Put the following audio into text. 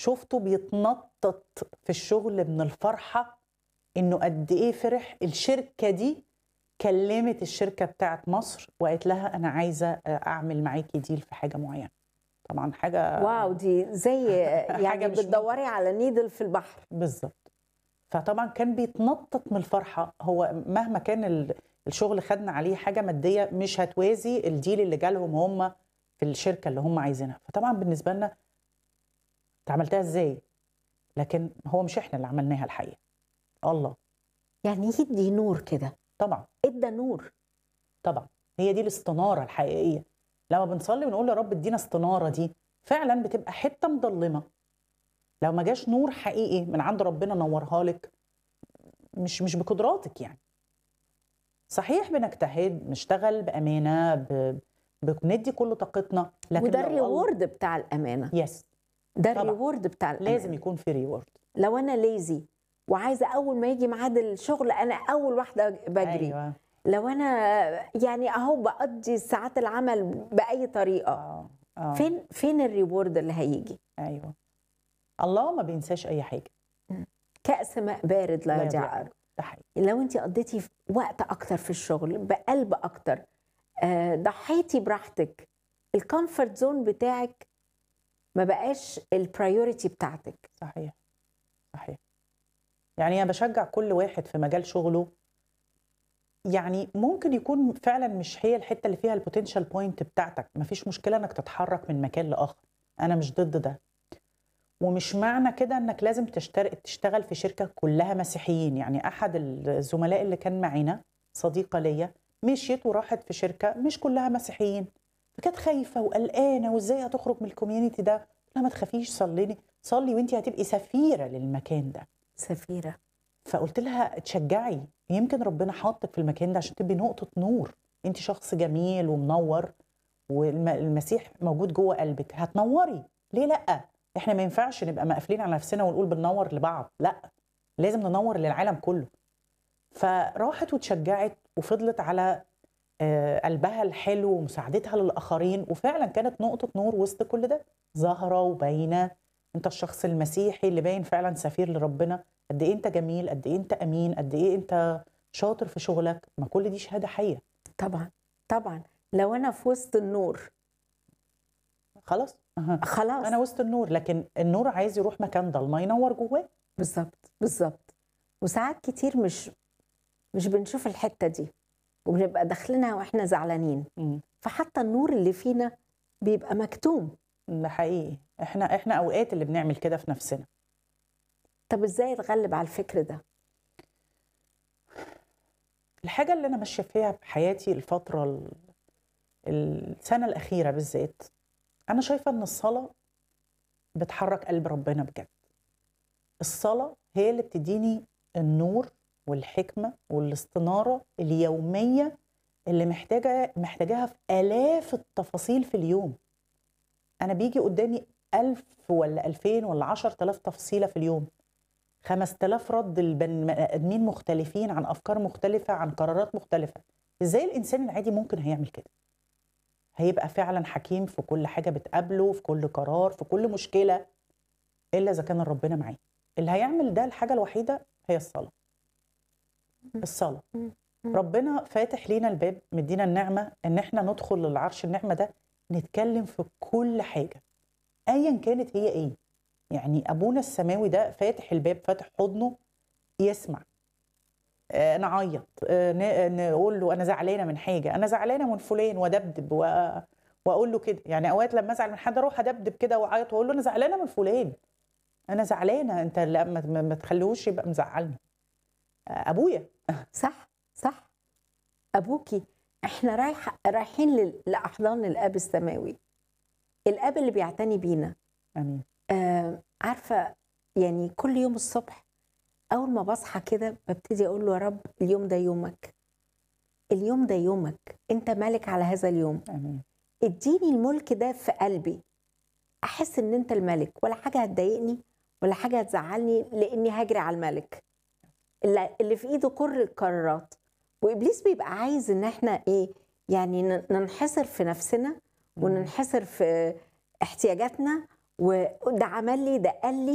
شفته بيتنطط في الشغل من الفرحه انه قد ايه فرح الشركه دي كلمت الشركه بتاعت مصر وقالت لها انا عايزه اعمل معاكي ديل في حاجه معينه طبعا حاجه واو دي زي حاجة يعني مش بتدوري على نيدل في البحر بالظبط فطبعا كان بيتنطط من الفرحه هو مهما كان ال- الشغل خدنا عليه حاجه ماديه مش هتوازي الديل اللي جالهم هم في الشركه اللي هم عايزينها فطبعا بالنسبه لنا انت عملتها ازاي لكن هو مش احنا اللي عملناها الحقيقه الله يعني يدي نور كده طبعا ادى نور طبعا هي دي الاستناره الحقيقيه لما بنصلي ونقول يا رب ادينا استناره دي فعلا بتبقى حته مضلمه لو ما جاش نور حقيقي من عند ربنا نورها لك مش مش بقدراتك يعني صحيح بنجتهد نشتغل بامانه ب... بندي كل طاقتنا لكن وده لو الله- الريورد بتاع الامانه يس ده طبعا. الريورد بتاع الامانه لازم يكون في ريورد لو انا ليزي وعايزه اول ما يجي ميعاد الشغل انا اول واحده بجري ايوه لو انا يعني اهو بقضي ساعات العمل باي طريقه اه اه فين فين الريورد اللي هيجي ايوه الله ما بينساش اي حاجه كأس ماء بارد لا لا يضيع يضيع أجره. ده حقيقي لو انت قضيتي في وقت اكتر في الشغل بقلب اكتر آه، ضحيتي براحتك الكومفورت زون بتاعك ما بقاش البرايورتي بتاعتك صحيح صحيح يعني انا بشجع كل واحد في مجال شغله يعني ممكن يكون فعلا مش هي الحته اللي فيها البوتنشال بوينت بتاعتك مفيش مشكله انك تتحرك من مكان لاخر انا مش ضد ده ومش معنى كده انك لازم تشتر... تشتغل في شركه كلها مسيحيين يعني احد الزملاء اللي كان معانا صديقه ليا مشيت وراحت في شركه مش كلها مسيحيين فكانت خايفه وقلقانه وازاي هتخرج من الكوميونتي ده لا ما تخافيش صليني صلي وانت هتبقي سفيره للمكان ده سفيره فقلت لها تشجعي يمكن ربنا حاطك في المكان ده عشان تبقي نقطه نور انت شخص جميل ومنور والمسيح موجود جوه قلبك هتنوري ليه لا احنا ما ينفعش نبقى مقفلين على نفسنا ونقول بننور لبعض لا لازم ننور للعالم كله فراحت وتشجعت وفضلت على آه، قلبها الحلو ومساعدتها للاخرين وفعلا كانت نقطه نور وسط كل ده ظاهره وباينه انت الشخص المسيحي اللي باين فعلا سفير لربنا قد ايه انت جميل قد ايه انت امين قد ايه انت شاطر في شغلك ما كل دي شهاده حيه طبعا طبعا لو انا في وسط النور خلاص أها. خلاص انا وسط النور لكن النور عايز يروح مكان ضلمه ينور جواه بالظبط بالظبط وساعات كتير مش مش بنشوف الحته دي وبنبقى داخلينها واحنا زعلانين مم. فحتى النور اللي فينا بيبقى مكتوم ده حقيقي احنا احنا اوقات اللي بنعمل كده في نفسنا طب ازاي اتغلب على الفكر ده الحاجه اللي انا ماشيه فيها بحياتي الفتره ال- السنه الاخيره بالذات انا شايفه ان الصلاه بتحرك قلب ربنا بجد الصلاه هي اللي بتديني النور والحكمه والاستناره اليوميه اللي محتاجه محتاجاها في الاف التفاصيل في اليوم انا بيجي قدامي ألف ولا ألفين ولا عشر تلاف تفصيلة في اليوم خمس تلاف رد البني آدمين مختلفين عن أفكار مختلفة عن قرارات مختلفة إزاي الإنسان العادي ممكن هيعمل كده هيبقى فعلا حكيم في كل حاجة بتقابله في كل قرار في كل مشكلة إلا إذا كان ربنا معاه اللي هيعمل ده الحاجة الوحيدة هي الصلاة الصلاة ربنا فاتح لينا الباب مدينا النعمة إن إحنا ندخل للعرش النعمة ده نتكلم في كل حاجة ايا كانت هي ايه يعني ابونا السماوي ده فاتح الباب فاتح حضنه يسمع آه، نعيط آه، ن- نقول له انا زعلانه من حاجه انا زعلانه من فلان وادبدب و- واقول له كده يعني اوقات لما ازعل من حد اروح ادبدب كده واعيط واقول له انا زعلانه من فلان انا زعلانه انت لا ما, ما ما تخليهوش يبقى مزعلني آه، ابويا صح صح ابوكي احنا رايح رايحين لل- لاحضان الاب السماوي الاب اللي بيعتني بينا امين آه عارفه يعني كل يوم الصبح اول ما بصحى كده ببتدي اقول له يا رب اليوم ده يومك اليوم ده يومك انت مالك على هذا اليوم امين اديني الملك ده في قلبي احس ان انت الملك ولا حاجه هتضايقني ولا حاجه هتزعلني لاني هجري على الملك اللي اللي في ايده كل القرارات وابليس بيبقى عايز ان احنا ايه يعني ن- ننحصر في نفسنا وننحصر في احتياجاتنا وده عمل لي ده قال لي